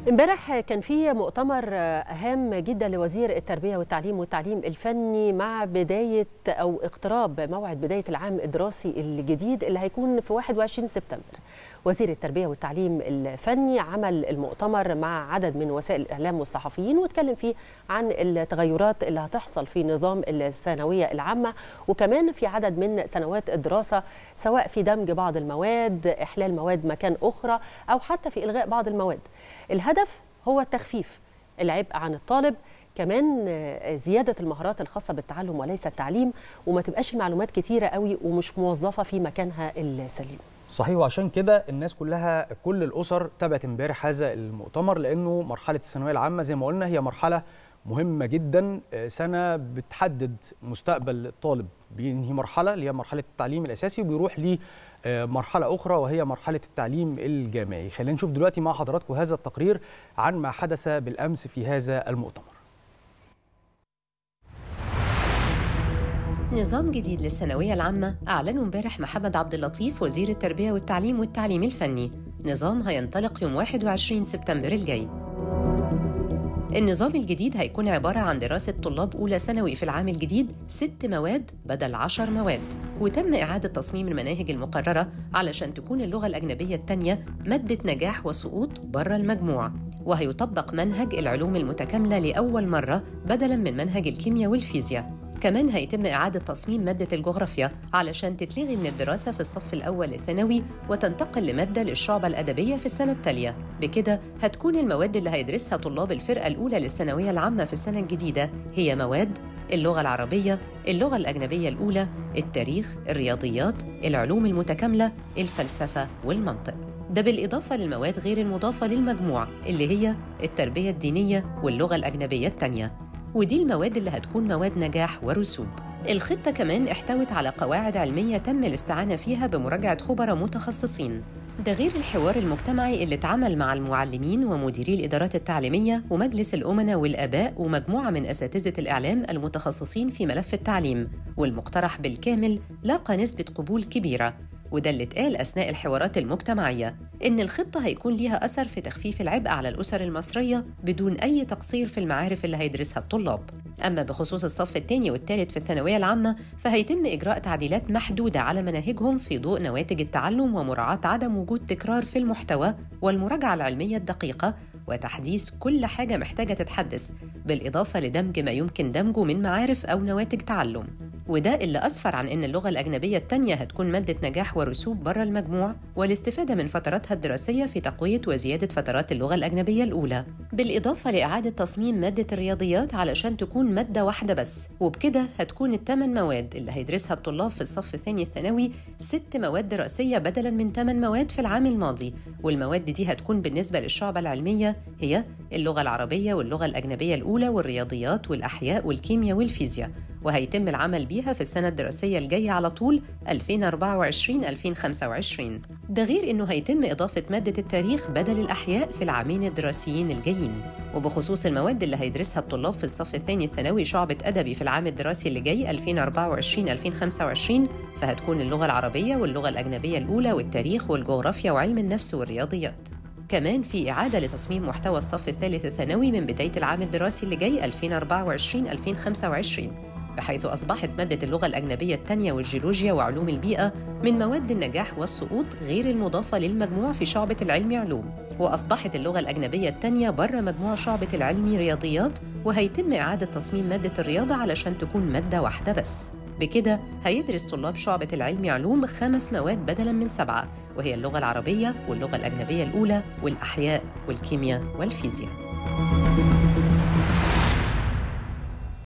امبارح كان في مؤتمر هام جدا لوزير التربيه والتعليم والتعليم الفني مع بدايه او اقتراب موعد بدايه العام الدراسي الجديد اللي هيكون في 21 سبتمبر. وزير التربيه والتعليم الفني عمل المؤتمر مع عدد من وسائل الاعلام والصحفيين واتكلم فيه عن التغيرات اللي هتحصل في نظام الثانويه العامه وكمان في عدد من سنوات الدراسه سواء في دمج بعض المواد، احلال مواد مكان اخرى او حتى في الغاء بعض المواد. الهدف هو التخفيف العبء عن الطالب كمان زيادة المهارات الخاصة بالتعلم وليس التعليم وما تبقاش المعلومات كتيرة قوي ومش موظفة في مكانها السليم صحيح وعشان كده الناس كلها كل الاسر تابعت امبارح هذا المؤتمر لانه مرحله الثانويه العامه زي ما قلنا هي مرحله مهمه جدا سنه بتحدد مستقبل الطالب بينهي مرحله اللي هي مرحله التعليم الاساسي وبيروح لمرحله اخرى وهي مرحله التعليم الجامعي خلينا نشوف دلوقتي مع حضراتكم هذا التقرير عن ما حدث بالامس في هذا المؤتمر نظام جديد للثانوية العامة أعلنه امبارح محمد عبد اللطيف وزير التربية والتعليم والتعليم الفني نظام هينطلق يوم 21 سبتمبر الجاي النظام الجديد هيكون عبارة عن دراسة طلاب أولى ثانوي في العام الجديد ست مواد بدل عشر مواد وتم إعادة تصميم المناهج المقررة علشان تكون اللغة الأجنبية التانية مادة نجاح وسقوط بره المجموع وهيطبق منهج العلوم المتكاملة لأول مرة بدلاً من منهج الكيمياء والفيزياء كمان هيتم إعادة تصميم مادة الجغرافيا علشان تتلغي من الدراسة في الصف الأول الثانوي وتنتقل لمادة للشعبة الأدبية في السنة التالية بكده هتكون المواد اللي هيدرسها طلاب الفرقة الأولى للثانوية العامة في السنة الجديدة هي مواد اللغة العربية، اللغة الأجنبية الأولى، التاريخ، الرياضيات، العلوم المتكاملة، الفلسفة والمنطق ده بالإضافة للمواد غير المضافة للمجموع اللي هي التربية الدينية واللغة الأجنبية التانية ودي المواد اللي هتكون مواد نجاح ورسوب الخطة كمان احتوت على قواعد علمية تم الاستعانة فيها بمراجعة خبراء متخصصين ده غير الحوار المجتمعي اللي اتعمل مع المعلمين ومديري الإدارات التعليمية ومجلس الأمناء والآباء ومجموعة من أساتذة الإعلام المتخصصين في ملف التعليم والمقترح بالكامل لاقى نسبة قبول كبيرة وده اللي اتقال أثناء الحوارات المجتمعية إن الخطة هيكون ليها أثر في تخفيف العبء على الأسر المصرية بدون أي تقصير في المعارف اللي هيدرسها الطلاب أما بخصوص الصف الثاني والثالث في الثانوية العامة فهيتم إجراء تعديلات محدودة على مناهجهم في ضوء نواتج التعلم ومراعاة عدم وجود تكرار في المحتوى والمراجعة العلمية الدقيقة وتحديث كل حاجة محتاجة تتحدث بالإضافة لدمج ما يمكن دمجه من معارف أو نواتج تعلم وده اللي أسفر عن إن اللغة الأجنبية التانية هتكون مادة نجاح ورسوب بره المجموع والاستفادة من فتراتها الدراسية في تقوية وزيادة فترات اللغة الأجنبية الأولى بالإضافة لإعادة تصميم مادة الرياضيات علشان تكون مادة واحدة بس وبكده هتكون الثمان مواد اللي هيدرسها الطلاب في الصف الثاني الثانوي ست مواد دراسية بدلاً من ثمان مواد في العام الماضي والمواد دي هتكون بالنسبة للشعبة العلمية هي اللغة العربية واللغة الأجنبية الأولى والرياضيات والأحياء والكيمياء والفيزياء وهيتم العمل بيها في السنة الدراسية الجاية على طول 2024-2025 ده غير إنه هيتم إضافة مادة التاريخ بدل الأحياء في العامين الدراسيين الجايين وبخصوص المواد اللي هيدرسها الطلاب في الصف الثاني الثانوي شعبة أدبي في العام الدراسي اللي جاي 2024-2025 فهتكون اللغة العربية واللغة الأجنبية الأولى والتاريخ والجغرافيا وعلم النفس والرياضيات كمان في إعادة لتصميم محتوى الصف الثالث الثانوي من بداية العام الدراسي اللي جاي 2024-2025 بحيث أصبحت مادة اللغة الأجنبية الثانية والجيولوجيا وعلوم البيئة من مواد النجاح والسقوط غير المضافة للمجموع في شعبة العلم علوم وأصبحت اللغة الأجنبية الثانية بره مجموع شعبة العلم رياضيات وهيتم إعادة تصميم مادة الرياضة علشان تكون مادة واحدة بس بكده هيدرس طلاب شعبة العلم علوم خمس مواد بدلاً من سبعة وهي اللغة العربية واللغة الأجنبية الأولى والأحياء والكيمياء والفيزياء